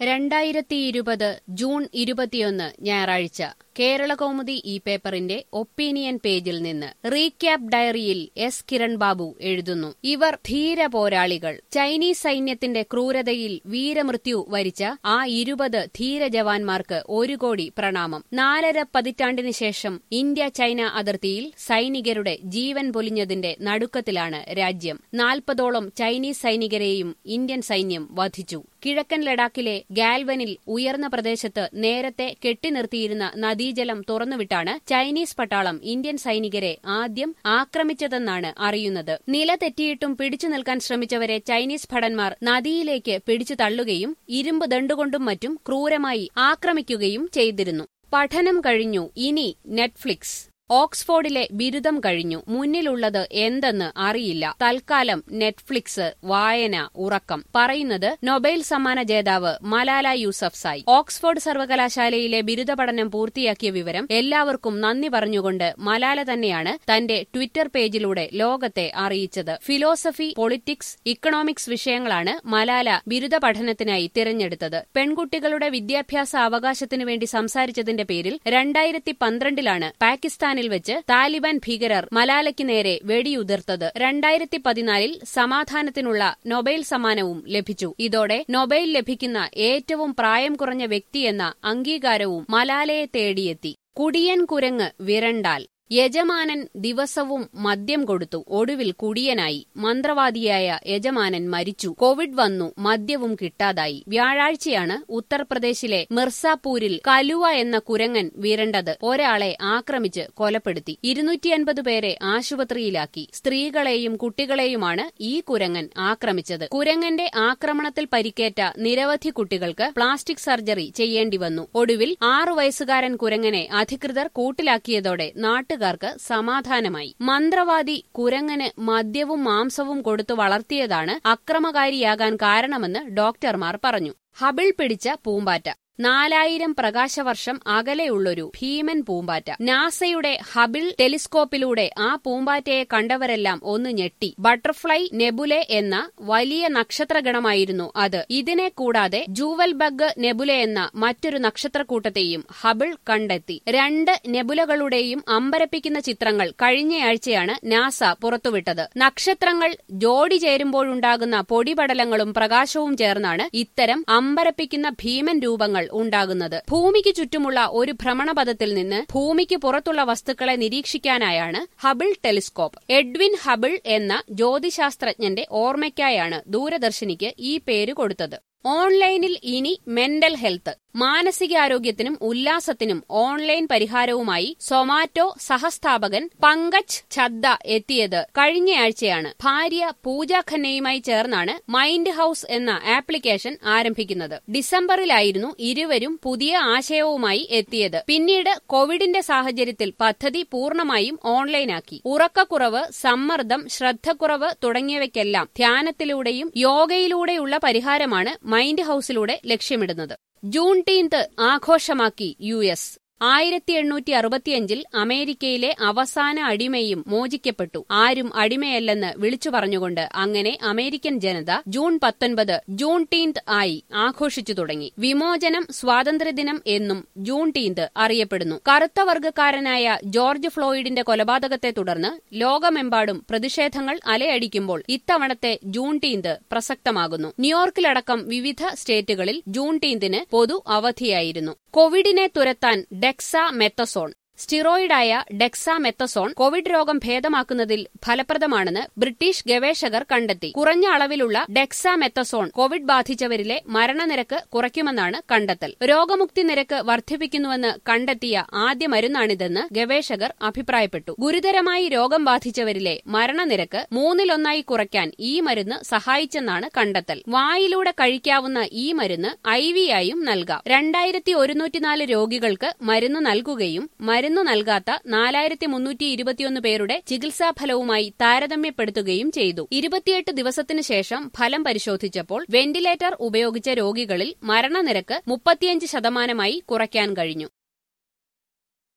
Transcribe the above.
രണ്ടായിരത്തി ഇരുപത് ജൂൺ ഇരുപത്തിയൊന്ന് ഞായറാഴ്ച കേരളകൗമുദി ഈ പേപ്പറിന്റെ ഒപ്പീനിയൻ പേജിൽ നിന്ന് റീക്യാപ്പ് ഡയറിയിൽ എസ് കിരൺ ബാബു എഴുതുന്നു ഇവർ ധീര പോരാളികൾ ചൈനീസ് സൈന്യത്തിന്റെ ക്രൂരതയിൽ വീരമൃത്യു വരിച്ച ആ ഇരുപത് ധീര ജവാന്മാർക്ക് ഒരു കോടി പ്രണാമം നാലര പതിറ്റാണ്ടിന് ശേഷം ഇന്ത്യ ചൈന അതിർത്തിയിൽ സൈനികരുടെ ജീവൻ പൊലിഞ്ഞതിന്റെ നടുക്കത്തിലാണ് രാജ്യം നാൽപ്പതോളം ചൈനീസ് സൈനികരെയും ഇന്ത്യൻ സൈന്യം വധിച്ചു കിഴക്കൻ ലഡാക്കിലെ ഗാൽവനിൽ ഉയർന്ന പ്രദേശത്ത് നേരത്തെ കെട്ടിനിർത്തിയിരുന്ന നദീജലം തുറന്നുവിട്ടാണ് ചൈനീസ് പട്ടാളം ഇന്ത്യൻ സൈനികരെ ആദ്യം ആക്രമിച്ചതെന്നാണ് അറിയുന്നത് നില തെറ്റിയിട്ടും പിടിച്ചു നിൽക്കാൻ ശ്രമിച്ചവരെ ചൈനീസ് ഭടന്മാർ നദിയിലേക്ക് പിടിച്ചു തള്ളുകയും ഇരുമ്പ് ദണ്ടുകൊണ്ടും മറ്റും ക്രൂരമായി ആക്രമിക്കുകയും ചെയ്തിരുന്നു പഠനം കഴിഞ്ഞു ഇനി നെറ്റ്ഫ്ലിക്സ് ഓക്സ്ഫോർഡിലെ ബിരുദം കഴിഞ്ഞു മുന്നിലുള്ളത് എന്തെന്ന് അറിയില്ല തൽക്കാലം നെറ്റ്ഫ്ലിക്സ് വായന ഉറക്കം പറയുന്നത് നൊബേൽ സമ്മാന ജേതാവ് മലാല യൂസഫ്സായി ഓക്സ്ഫോർഡ് സർവകലാശാലയിലെ ബിരുദ പഠനം പൂർത്തിയാക്കിയ വിവരം എല്ലാവർക്കും നന്ദി പറഞ്ഞുകൊണ്ട് മലാല തന്നെയാണ് തന്റെ ട്വിറ്റർ പേജിലൂടെ ലോകത്തെ അറിയിച്ചത് ഫിലോസഫി പൊളിറ്റിക്സ് ഇക്കണോമിക്സ് വിഷയങ്ങളാണ് മലാല ബിരുദ പഠനത്തിനായി തിരഞ്ഞെടുത്തത് പെൺകുട്ടികളുടെ വിദ്യാഭ്യാസ അവകാശത്തിനു വേണ്ടി സംസാരിച്ചതിന്റെ പേരിൽ രണ്ടായിരത്തി പന്ത്രണ്ടിലാണ് പാകിസ്ഥാനിൽ വെച്ച് താലിബാൻ ഭീകരർ മലാലയ്ക്ക് നേരെ വെടിയുതിർത്തത് രണ്ടായിരത്തി പതിനാലിൽ സമാധാനത്തിനുള്ള നൊബേൽ സമ്മാനവും ലഭിച്ചു ഇതോടെ നൊബേൽ ലഭിക്കുന്ന ഏറ്റവും പ്രായം കുറഞ്ഞ വ്യക്തിയെന്ന അംഗീകാരവും മലാലയെ തേടിയെത്തി കുടിയൻ കുരങ്ങ് വിരണ്ടാൽ യജമാനൻ ദിവസവും മദ്യം കൊടുത്തു ഒടുവിൽ കുടിയനായി മന്ത്രവാദിയായ യജമാനൻ മരിച്ചു കോവിഡ് വന്നു മദ്യവും കിട്ടാതായി വ്യാഴാഴ്ചയാണ് ഉത്തർപ്രദേശിലെ മിർസാപൂരിൽ കലുവ എന്ന കുരങ്ങൻ വിരണ്ടത് ഒരാളെ ആക്രമിച്ച് കൊലപ്പെടുത്തി ഇരുന്നൂറ്റിയൻപത് പേരെ ആശുപത്രിയിലാക്കി സ്ത്രീകളെയും കുട്ടികളെയുമാണ് ഈ കുരങ്ങൻ ആക്രമിച്ചത് കുരങ്ങന്റെ ആക്രമണത്തിൽ പരിക്കേറ്റ നിരവധി കുട്ടികൾക്ക് പ്ലാസ്റ്റിക് സർജറി ചെയ്യേണ്ടി വന്നു ഒടുവിൽ ആറു വയസ്സുകാരൻ കുരങ്ങനെ അധികൃതർ കൂട്ടിലാക്കിയതോടെ നാട്ടുകാർ നാട്ടുകാർക്ക് സമാധാനമായി മന്ത്രവാദി കുരങ്ങന് മദ്യവും മാംസവും കൊടുത്തു വളർത്തിയതാണ് അക്രമകാരിയാകാൻ കാരണമെന്ന് ഡോക്ടർമാർ പറഞ്ഞു ഹബിൾ പിടിച്ച പൂമ്പാറ്റ നാലായിരം പ്രകാശവർഷം അകലെയുള്ളൊരു ഭീമൻ പൂമ്പാറ്റ നാസയുടെ ഹബിൾ ടെലിസ്കോപ്പിലൂടെ ആ പൂമ്പാറ്റയെ കണ്ടവരെല്ലാം ഒന്ന് ഞെട്ടി ബട്ടർഫ്ലൈ നെബുലെ എന്ന വലിയ നക്ഷത്രഗണമായിരുന്നു അത് ഇതിനെ കൂടാതെ ജൂവൽ ബഗ് നെബുലെ എന്ന മറ്റൊരു നക്ഷത്രക്കൂട്ടത്തെയും ഹബിൾ കണ്ടെത്തി രണ്ട് നെബുലകളുടെയും അമ്പരപ്പിക്കുന്ന ചിത്രങ്ങൾ കഴിഞ്ഞയാഴ്ചയാണ് നാസ പുറത്തുവിട്ടത് നക്ഷത്രങ്ങൾ ജോഡി ചേരുമ്പോഴുണ്ടാകുന്ന പൊടിപടലങ്ങളും പ്രകാശവും ചേർന്നാണ് ഇത്തരം അമ്പരപ്പിക്കുന്ന ഭീമൻ രൂപങ്ങൾ ഉണ്ടാകുന്നത് ഭൂമിക്ക് ചുറ്റുമുള്ള ഒരു ഭ്രമണപഥത്തിൽ നിന്ന് ഭൂമിക്ക് പുറത്തുള്ള വസ്തുക്കളെ നിരീക്ഷിക്കാനായാണ് ഹബിൾ ടെലിസ്കോപ്പ് എഡ്വിൻ ഹബിൾ എന്ന ജ്യോതിശാസ്ത്രജ്ഞന്റെ ഓർമ്മയ്ക്കായാണ് ദൂരദർശിനിക്ക് ഈ പേര് കൊടുത്തത് ഓൺലൈനിൽ ഇനി മെന്റൽ ഹെൽത്ത് മാനസികാരോഗ്യത്തിനും ഉല്ലാസത്തിനും ഓൺലൈൻ പരിഹാരവുമായി സൊമാറ്റോ സഹസ്ഥാപകൻ പങ്കജ് ഛദ്ദ എത്തിയത് കഴിഞ്ഞയാഴ്ചയാണ് ഭാര്യ പൂജ ഖന്നയുമായി ചേർന്നാണ് മൈൻഡ് ഹൌസ് എന്ന ആപ്ലിക്കേഷൻ ആരംഭിക്കുന്നത് ഡിസംബറിലായിരുന്നു ഇരുവരും പുതിയ ആശയവുമായി എത്തിയത് പിന്നീട് കോവിഡിന്റെ സാഹചര്യത്തിൽ പദ്ധതി പൂർണ്ണമായും ഓൺലൈനാക്കി ഉറക്കക്കുറവ് സമ്മർദ്ദം ശ്രദ്ധക്കുറവ് തുടങ്ങിയവയ്ക്കെല്ലാം ധ്യാനത്തിലൂടെയും യോഗയിലൂടെയുള്ള പരിഹാരമാണ് മൈൻഡ് ഹൌസിലൂടെ ലക്ഷ്യമിടുന്നത് ജൂൺ ടീൻത്ത് ആഘോഷമാക്കി യു എസ് ആയിരത്തി എണ്ണൂറ്റി അറുപത്തിയഞ്ചിൽ അമേരിക്കയിലെ അവസാന അടിമയും മോചിക്കപ്പെട്ടു ആരും അടിമയല്ലെന്ന് വിളിച്ചു പറഞ്ഞുകൊണ്ട് അങ്ങനെ അമേരിക്കൻ ജനത ജൂൺ പത്തൊൻപത് ജൂൺ ടീൻത്ത് ആയി ആഘോഷിച്ചു തുടങ്ങി വിമോചനം സ്വാതന്ത്ര്യദിനം എന്നും ജൂൺ ടീൻത്ത് അറിയപ്പെടുന്നു കറുത്ത വർഗ്ഗക്കാരനായ ജോർജ് ഫ്ലോയിഡിന്റെ കൊലപാതകത്തെ തുടർന്ന് ലോകമെമ്പാടും പ്രതിഷേധങ്ങൾ അലയടിക്കുമ്പോൾ ഇത്തവണത്തെ ജൂൺ ടീൻത്ത് പ്രസക്തമാകുന്നു ന്യൂയോർക്കിലടക്കം വിവിധ സ്റ്റേറ്റുകളിൽ ജൂൺ ടീൻത്തിന് പൊതു അവധിയായിരുന്നു കോവിഡിനെ തുരത്താൻ ഡെക്സാ മെത്തസോൺ സ്റ്റിറോയിഡായ ഡെക്സാമെത്തസോൺ കോവിഡ് രോഗം ഭേദമാക്കുന്നതിൽ ഫലപ്രദമാണെന്ന് ബ്രിട്ടീഷ് ഗവേഷകർ കണ്ടെത്തി കുറഞ്ഞ അളവിലുള്ള ഡെക്സാമെത്തസോൺ കോവിഡ് ബാധിച്ചവരിലെ മരണനിരക്ക് കുറയ്ക്കുമെന്നാണ് കണ്ടെത്തൽ രോഗമുക്തി നിരക്ക് വർദ്ധിപ്പിക്കുന്നുവെന്ന് കണ്ടെത്തിയ ആദ്യ മരുന്നാണിതെന്ന് ഗവേഷകർ അഭിപ്രായപ്പെട്ടു ഗുരുതരമായി രോഗം ബാധിച്ചവരിലെ മരണനിരക്ക് മൂന്നിലൊന്നായി കുറയ്ക്കാൻ ഈ മരുന്ന് സഹായിച്ചെന്നാണ് കണ്ടെത്തൽ വായിലൂടെ കഴിക്കാവുന്ന ഈ മരുന്ന് ഐ വി ആയും നൽകാം രണ്ടായിരത്തി ഒരുന്നൂറ്റിനാല് രോഗികൾക്ക് മരുന്ന് നൽകുകയും മരുന്ന് നൽകാത്ത നാലായിരത്തി മുന്നൂറ്റി ഇരുപത്തിയൊന്ന് പേരുടെ ചികിത്സാ ഫലവുമായി താരതമ്യപ്പെടുത്തുകയും ചെയ്തു ഇരുപത്തിയെട്ട് ദിവസത്തിനു ശേഷം ഫലം പരിശോധിച്ചപ്പോൾ വെന്റിലേറ്റർ ഉപയോഗിച്ച രോഗികളിൽ മരണനിരക്ക് മുപ്പത്തിയഞ്ച് ശതമാനമായി കുറയ്ക്കാൻ കഴിഞ്ഞു